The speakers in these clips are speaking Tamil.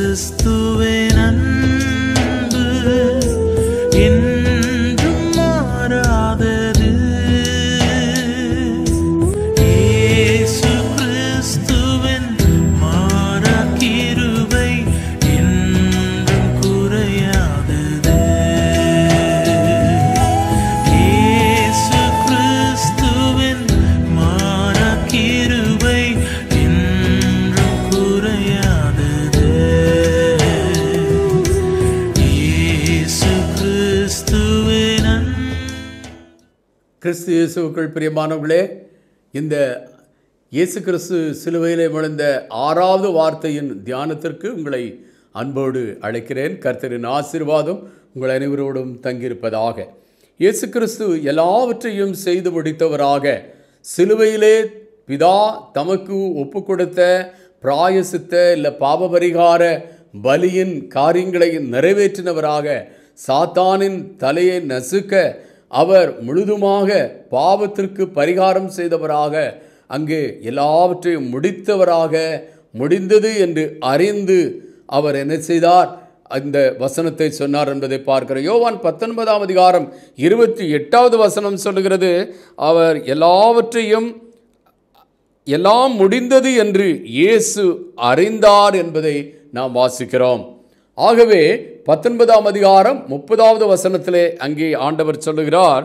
கிறிஸ்துவின் அன்பு என்றும் மாறாதது இயேசு கிறிஸ்துவின் மாறா கிருபை என்றும் குறையாதது இயேசு கிறிஸ்துவின் மாறா கிருபை என்றும் குறையாதது இயேசு கிறிஸ்துவின் அன்பு கிறிஸ்து இயேசுவுக்குள் பிரியமானவர்களே இந்த இயேசு கிறிஸ்து சிலுவையிலே விழுந்த ஆறாவது வார்த்தையின் தியானத்திற்கு உங்களை அன்போடு அழைக்கிறேன் கர்த்தரின் ஆசீர்வாதம் உங்கள் அனைவரோடும் தங்கியிருப்பதாக இயேசு கிறிஸ்து எல்லாவற்றையும் செய்து முடித்தவராக சிலுவையிலே பிதா தமக்கு ஒப்பு கொடுத்த பிராயசித்த இல்லை பாவபரிகார பலியின் காரியங்களை நிறைவேற்றினவராக சாத்தானின் தலையை நசுக்க அவர் முழுதுமாக பாவத்திற்கு பரிகாரம் செய்தவராக அங்கே எல்லாவற்றையும் முடித்தவராக முடிந்தது என்று அறிந்து அவர் என்ன செய்தார் அந்த வசனத்தை சொன்னார் என்பதை பார்க்கிறோம் யோவான் பத்தொன்பதாம் அதிகாரம் இருபத்தி எட்டாவது வசனம் சொல்லுகிறது அவர் எல்லாவற்றையும் எல்லாம் முடிந்தது என்று இயேசு அறிந்தார் என்பதை நாம் வாசிக்கிறோம் ஆகவே பத்தொன்பதாம் அதிகாரம் முப்பதாவது வசனத்திலே அங்கே ஆண்டவர் சொல்லுகிறார்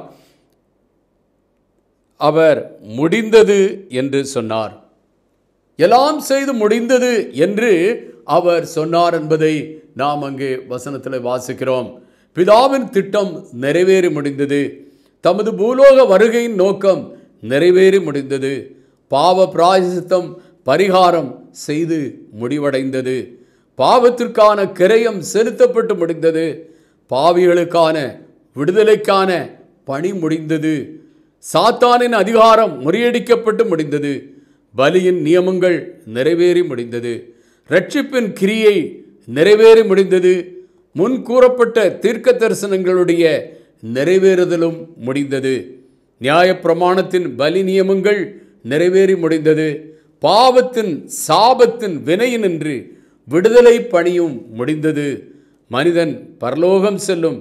அவர் முடிந்தது என்று சொன்னார் எல்லாம் செய்து முடிந்தது என்று அவர் சொன்னார் என்பதை நாம் அங்கே வசனத்தில் வாசிக்கிறோம் பிதாவின் திட்டம் நிறைவேறி முடிந்தது தமது பூலோக வருகையின் நோக்கம் நிறைவேறி முடிந்தது பாவ பிராயசித்தம் பரிகாரம் செய்து முடிவடைந்தது பாவத்திற்கான கிரயம் செலுத்தப்பட்டு முடிந்தது பாவிகளுக்கான விடுதலைக்கான பணி முடிந்தது சாத்தானின் அதிகாரம் முறியடிக்கப்பட்டு முடிந்தது பலியின் நியமங்கள் நிறைவேறி முடிந்தது ரட்சிப்பின் கிரியை நிறைவேறி முடிந்தது முன் கூறப்பட்ட தீர்க்க தரிசனங்களுடைய நிறைவேறுதலும் முடிந்தது நியாயப்பிரமாணத்தின் பலி நியமங்கள் நிறைவேறி முடிந்தது பாவத்தின் சாபத்தின் வினையினின்று விடுதலை பணியும் முடிந்தது மனிதன் பரலோகம் செல்லும்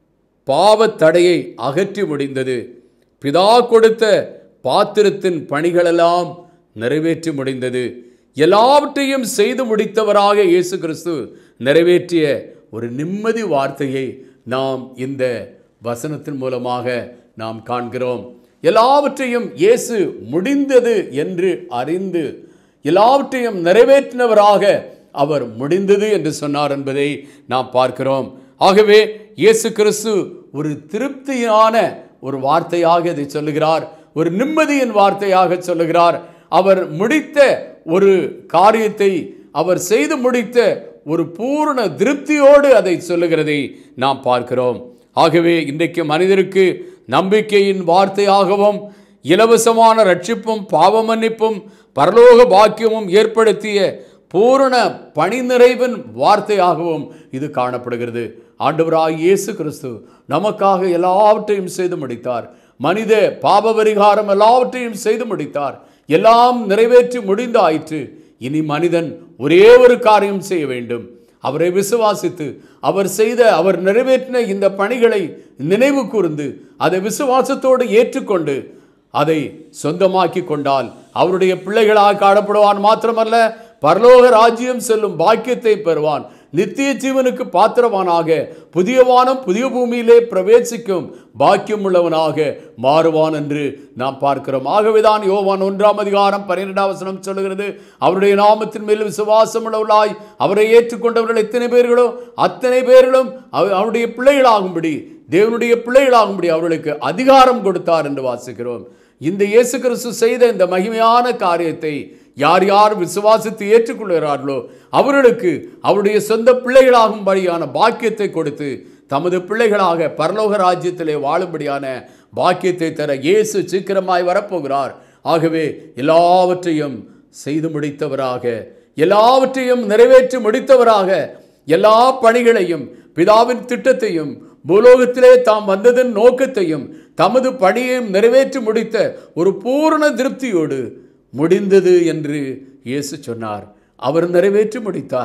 பாவத் தடையை அகற்றி முடிந்தது பிதா கொடுத்த பாத்திரத்தின் பணிகளெல்லாம் நிறைவேற்றி முடிந்தது எல்லாவற்றையும் செய்து முடித்தவராக இயேசு கிறிஸ்து நிறைவேற்றிய ஒரு நிம்மதி வார்த்தையை நாம் இந்த வசனத்தின் மூலமாக நாம் காண்கிறோம் எல்லாவற்றையும் இயேசு முடிந்தது என்று அறிந்து எல்லாவற்றையும் நிறைவேற்றினவராக அவர் முடிந்தது என்று சொன்னார் என்பதை நாம் பார்க்கிறோம் ஆகவே இயேசு கிறிஸ்து ஒரு திருப்தியான ஒரு வார்த்தையாக இதை சொல்லுகிறார் ஒரு நிம்மதியின் வார்த்தையாக சொல்லுகிறார் அவர் முடித்த ஒரு காரியத்தை அவர் செய்து முடித்த ஒரு பூரண திருப்தியோடு அதை சொல்லுகிறதை நாம் பார்க்கிறோம் ஆகவே இன்றைக்கு மனிதருக்கு நம்பிக்கையின் வார்த்தையாகவும் இலவசமான ரட்சிப்பும் பாவ மன்னிப்பும் பரலோக பாக்கியமும் ஏற்படுத்திய பூரண பணி நிறைவின் வார்த்தையாகவும் இது காணப்படுகிறது ஆண்டவராய் இயேசு கிறிஸ்து நமக்காக எல்லாவற்றையும் செய்து முடித்தார் மனித பாபபரிகாரம் எல்லாவற்றையும் செய்து முடித்தார் எல்லாம் நிறைவேற்றி முடிந்தாயிற்று இனி மனிதன் ஒரே ஒரு காரியம் செய்ய வேண்டும் அவரை விசுவாசித்து அவர் செய்த அவர் நிறைவேற்றின இந்த பணிகளை நினைவு கூர்ந்து அதை விசுவாசத்தோடு ஏற்றுக்கொண்டு அதை சொந்தமாக்கி கொண்டால் அவருடைய பிள்ளைகளாக காணப்படுவான் மாத்திரமல்ல பரலோக ராஜ்யம் செல்லும் பாக்கியத்தை பெறுவான் நித்திய ஜீவனுக்கு பாத்திரவானாக புதிய வானம் புதிய பூமியிலே பிரவேசிக்கும் பாக்கியம் உள்ளவனாக மாறுவான் என்று நாம் பார்க்கிறோம் ஆகவேதான் யோவான் ஒன்றாம் அதிகாரம் பன்னிரெண்டாம் வசனம் சொல்லுகிறது அவருடைய நாமத்தின் மேல் விசுவாசம் உள்ளவர்களாய் அவரை ஏற்றுக்கொண்டவர்கள் எத்தனை பேர்களோ அத்தனை பேர்களும் அவ- அவருடைய பிள்ளைகளாகும்படி தேவனுடைய பிள்ளைகளாகும்படி அவர்களுக்கு அதிகாரம் கொடுத்தார் என்று வாசிக்கிறோம் இந்த இயேசு கிறிஸ்து செய்த இந்த மகிமையான காரியத்தை யார் யார் விசுவாசித்து ஏற்றுக்கொள்கிறார்களோ அவர்களுக்கு அவருடைய சொந்த பிள்ளைகளாகும்படியான பாக்கியத்தை கொடுத்து தமது பிள்ளைகளாக பரலோக ராஜ்யத்திலே வாழும்படியான பாக்கியத்தை தர இயேசு சீக்கிரமாய் வரப்போகிறார் ஆகவே எல்லாவற்றையும் செய்து முடித்தவராக எல்லாவற்றையும் நிறைவேற்றி முடித்தவராக எல்லா பணிகளையும் பிதாவின் திட்டத்தையும் பூலோகத்திலே தாம் வந்ததன் நோக்கத்தையும் தமது பணியையும் நிறைவேற்றி முடித்த ஒரு பூரண திருப்தியோடு முடிந்தது என்று இயேசு சொன்னார் அவர் நிறைவேற்றி முடித்தார்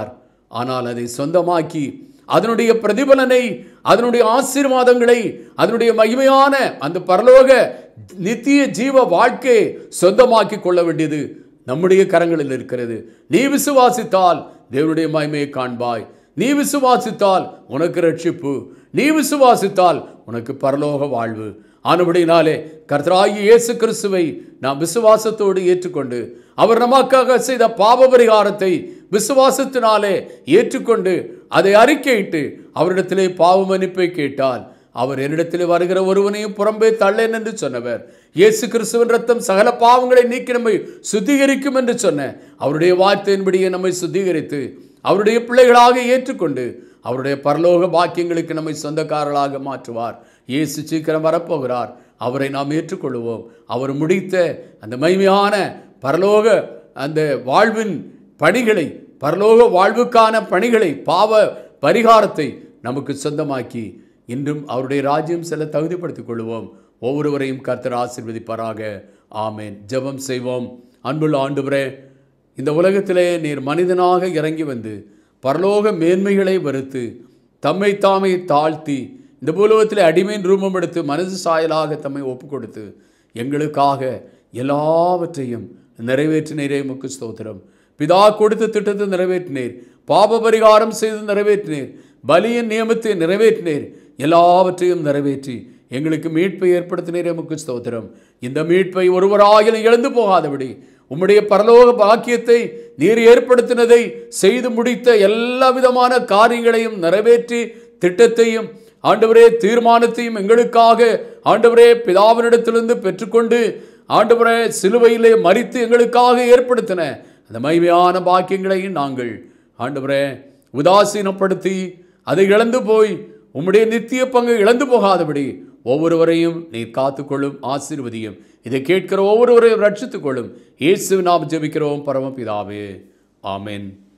ஆனால் அதை சொந்தமாக்கி அதனுடைய பிரதிபலனை அதனுடைய ஆசீர்வாதங்களை அதனுடைய மகிமையான அந்த பரலோக நித்திய ஜீவ வாழ்க்கையை சொந்தமாக்கி கொள்ள வேண்டியது நம்முடைய கரங்களில் இருக்கிறது நீ விசுவாசித்தால் தேவனுடைய மகிமையை காண்பாய் நீ விசுவாசித்தால் உனக்கு ரட்சிப்பு நீ விசுவாசித்தால் உனக்கு பரலோக வாழ்வு ஆனபடினாலே கர்த்தராகி இயேசு கிறிஸ்துவை நாம் விசுவாசத்தோடு ஏற்றுக்கொண்டு அவர் நமக்காக செய்த பாவ பரிகாரத்தை விசுவாசத்தினாலே ஏற்றுக்கொண்டு அதை அறிக்கையிட்டு அவரிடத்திலே பாவ மன்னிப்பை கேட்டால் அவர் என்னிடத்திலே வருகிற ஒருவனையும் புறம்பே தள்ளேன் என்று சொன்னவர் இயேசு கிறிஸ்துவின் ரத்தம் சகல பாவங்களை நீக்கி நம்மை சுத்திகரிக்கும் என்று சொன்ன அவருடைய வார்த்தையின்படியே நம்மை சுத்திகரித்து அவருடைய பிள்ளைகளாக ஏற்றுக்கொண்டு அவருடைய பரலோக பாக்கியங்களுக்கு நம்மை சொந்தக்காரர்களாக மாற்றுவார் இயேசு சீக்கிரம் வரப்போகிறார் அவரை நாம் ஏற்றுக்கொள்வோம் அவர் முடித்த அந்த மகிமையான பரலோக அந்த வாழ்வின் பணிகளை பரலோக வாழ்வுக்கான பணிகளை பாவ பரிகாரத்தை நமக்கு சொந்தமாக்கி இன்றும் அவருடைய ராஜ்யம் செல்ல தகுதிப்படுத்திக் கொள்வோம் ஒவ்வொருவரையும் கர்த்தர் ஆசீர்வதிப்பாராக ஆமேன் ஜெபம் செய்வோம் அன்புள்ள ஆண்டுவரே இந்த உலகத்திலே நீர் மனிதனாக இறங்கி வந்து பரலோக மேன்மைகளை வெறுத்து தம்மை தாமே தாழ்த்தி இந்த பூலோகத்தில் அடிமையின் ரூபம் எடுத்து மனது சாயலாக தம்மை ஒப்பு கொடுத்து எங்களுக்காக எல்லாவற்றையும் நிறைவேற்றினீரே முக்கு ஸ்தோத்திரம் பிதா கொடுத்த திட்டத்தை நிறைவேற்றினீர் பாப பரிகாரம் செய்து நிறைவேற்றினீர் பலியின் நியமத்தை நிறைவேற்றினீர் எல்லாவற்றையும் நிறைவேற்றி எங்களுக்கு மீட்பை ஏற்படுத்தினீர் எமக்கு ஸ்தோத்திரம் இந்த மீட்பை ஒருவராகிலும் இழந்து போகாதபடி உம்முடைய பரலோக பாக்கியத்தை நீர் ஏற்படுத்தினதை செய்து முடித்த எல்லா விதமான காரியங்களையும் நிறைவேற்றி திட்டத்தையும் ஆண்டவரே தீர்மானத்தையும் எங்களுக்காக ஆண்டவரே பிதாவினிடத்திலிருந்து பெற்றுக்கொண்டு ஆண்டவரே சிலுவையிலே மறித்து எங்களுக்காக ஏற்படுத்தின அந்த மகிமையான பாக்கியங்களையும் நாங்கள் ஆண்டவரே உதாசீனப்படுத்தி அதை இழந்து போய் உம்முடைய நித்திய பங்கு இழந்து போகாதபடி ஒவ்வொருவரையும் நீர் காத்துக்கொள்ளும் ஆசீர்வதியும் இதை கேட்கிற ஒவ்வொருவரையும் ரட்சித்துக் கொள்ளும் இயேசு நாம் ஜெபிக்கிறோம் பரமபிதாவே ஆமென்